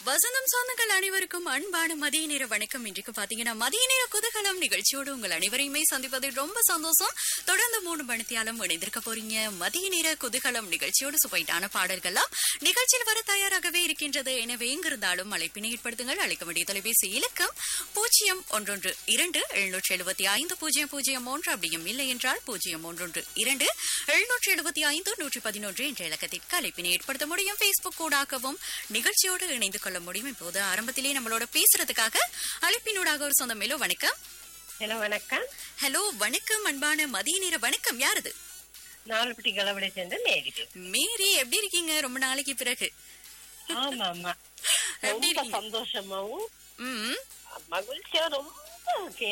வசந்தம் சொந்தங்கள் அனைவருக்கும் அன்பான மதிய நேர வணக்கம் இன்றைக்கு பாத்தீங்கன்னா மதிய நேர குதகலம் நிகழ்ச்சியோடு உங்கள் அனைவரையுமே சந்திப்பது ரொம்ப சந்தோஷம் தொடர்ந்து மூணு மணித்தியாலும் இணைந்திருக்க போறீங்க மதிய நேர குதகலம் நிகழ்ச்சியோடு சுவைட்டான பாடல்கள்லாம் நிகழ்ச்சியில் வர தயாராகவே இருக்கின்றது எனவே எங்கிருந்தாலும் அழைப்பினை ஏற்படுத்துங்கள் அழைக்க வேண்டிய தொலைபேசி இலக்கம் பூஜ்ஜியம் ஒன்றொன்று இரண்டு எழுநூற்றி எழுபத்தி ஐந்து பூஜ்ஜியம் பூஜ்ஜியம் ஒன்று அப்படியும் இல்லை என்றால் பூஜ்ஜியம் ஒன்றொன்று இரண்டு எழுநூற்றி எழுபத்தி ஐந்து நூற்றி பதினொன்று என்ற இலக்கத்திற்கு அழைப்பினை ஏற்படுத்த முடியும் பேஸ்புக் கூடாகவும் நிகழ்ச்சியோடு இணைந்து கொள்ள முடியும் இப்போது ஆரம்பத்திலே நம்மளோட பேசுறதுக்காக அழைப்பினூடாக ஒரு சொந்தம் மேலோ வணக்கம் ஹலோ வணக்கம் ஹலோ வணக்கம் அன்பான மதிய நேர வணக்கம் யாரது நாலுபட்டி கலவடை சேர்ந்து நேரிட்டு மேரி எப்படி இருக்கீங்க ரொம்ப நாளைக்கு பிறகு ஆமா ஆமா எப்படி ரொம்ப இருக்கீங்க? சந்தோஷமாவும் ம் மகிழ்ச்சியா ரொம்ப